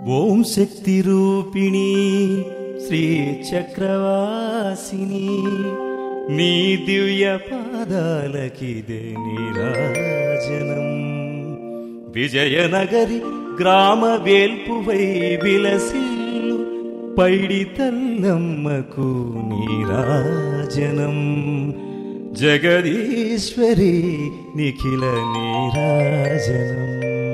ఓం శక్తి రూపిణి శ్రీ చక్రవాసిని నీ దివ్య పాదాలకిదే నీరాజనం విజయనగరి గ్రామ వేల్పువై విలసిల్లు పైడి తల్లమ్మకు నీరాజనం జగదీశ్వరి నిఖిల నీరాజనం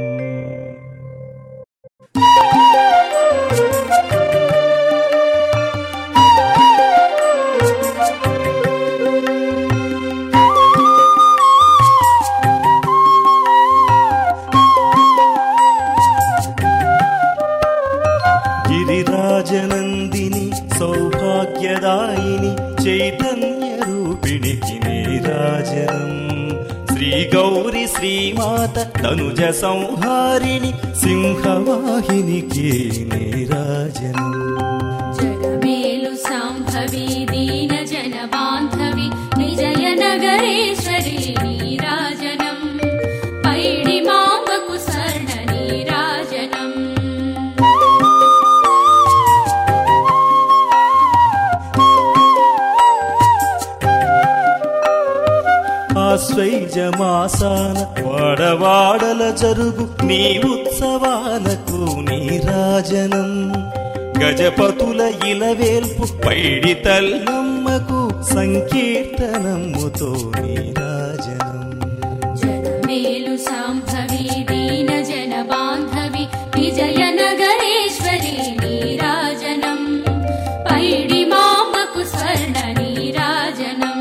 గిరిరాజనందిని సౌభాగ్యదాయిని చైతన్య రూపిణికి నీరాజనం శ్రీ గౌరి శ్రీమాత తనుజ సంహారిణి సింహవాహినికి నీరాజనం జగమేలు సాంభవి దీన జన బాంధవి విజయ నగరేశ్వరి నీరాజనం పైడి మాంబకు స్వర్ణ నీరాజనం ఆశ్వైజమాసాన వాడవాడల జరుగు నీ ఉత్సవాలకు నీరాజనం గజపతుల ఇలవేల్పు పైడి తల్లమ్మకు సంకీర్తనముతో నీరాజనం జగమేలు సాంభవి దీన జన బాంధవి విజయ నగరేశ్వరి నీరాజనం పైడి మాంబకు స్వర్ణ నీరాజనం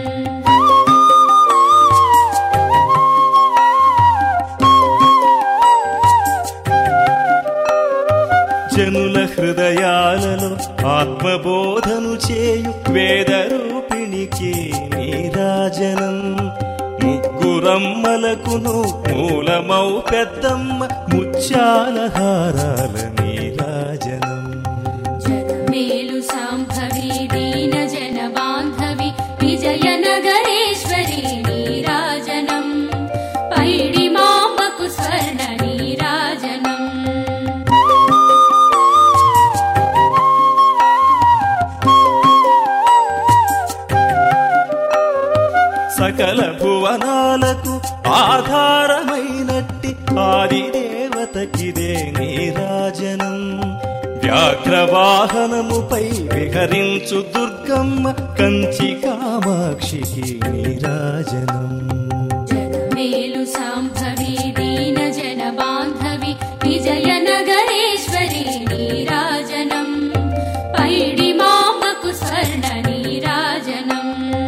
జనుల హృదయాలలో ఆత్మబోధను చేయు వేదరూపిణికి నీరాజనం ముగ్గురమ్మలకును మూలమౌ పెద్దమ్మ ముత్యాల హారాల నీరాజనం జగమేలు సాంభవి దీన జన బాంధవి విజయ నగరేశ్వరి నీరాజనం పైడి మాంబకు స్వర్ణ నీరాజనం సకల భువనాలకు ఆధారమైనట్టి ఆది దేవతకిదే నీరాజనం వ్యాఘ్రవాహనముపై విహరించు దుర్గమ్మ కంచి కామాక్షికి నీరాజనం జగమేలు సాంభవి దీన జన బాంధవి విజయ నగరేశ్వరి నీరాజనం పైడి మాంబకు స్వర్ణ నీరాజనం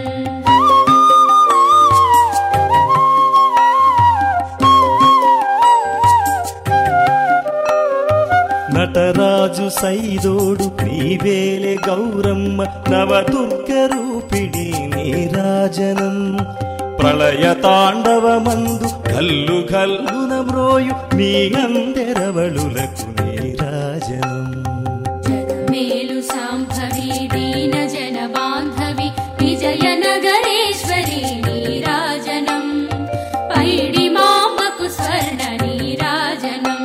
నటరాజు సైదోడు నీవేలే గౌరమ్మ నవదుర్గ రూపిణి నీరాజనం ప్రళయ తాండవమందు గల్లు గల్లున మ్రోయు నీ అందెరవళులకు నీరాజనం జగమేలు సాంభవి దీన జన బాంధవి విజయ నగరేశ్వరి నీరాజనం పైడి మాంబకు స్వర్ణ నీరాజనం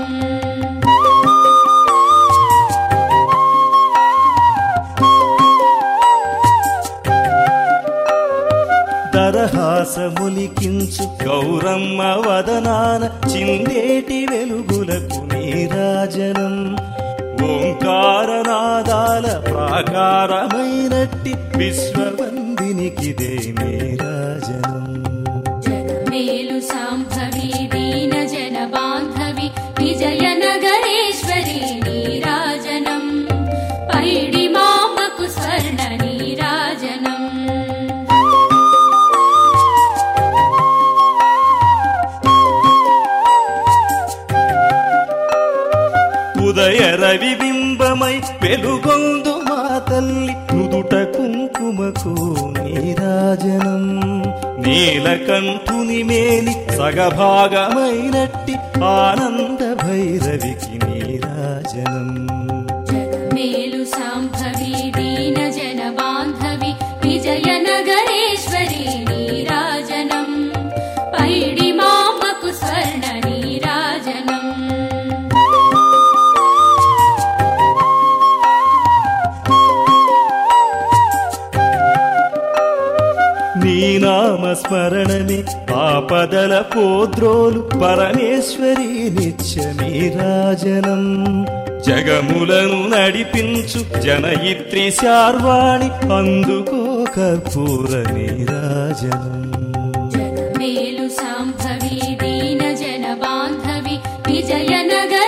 దరహాసములికించు గౌరమ్మ వదనాన చిందేటి వెలుగులకు నీరాజనం ఓంకారనాదాల ప్రాకారమైనట్టి విశ్వవందినికిదే నీరాజనం జగమేలు సాంభవి దీన జన బాంధవి విజయ నగరేశ్వరి నీరాజనం పైడి మాంబకు స్వర్ణ నీరాజనం ఉదయ రవి బింబమై వెలుగొందు మా తల్లి నుదుట కుంకుమకు నీరాజనం నీలకంఠుని మేని సగభాగమైనట్టి ఆనంద భైరవికి నీరాజనం జగమేలు సాంభవి దీన జన బాంధవి విజయ నగరేశ్వరి నీరాజనం పైడి మాంబకు స్వర్ణ నీరాజనం నీ నామ స్మరణమే ఆపదల పోద్రోలు పరమేశ్వరి నిత్య నీరాజనం జగములను నడిపించు జనయిత్రి శార్వాణి అందుకో కర్పూర నీరాజనం జగమేలు సాంభవి దీన జన బాంధవి విజయనగర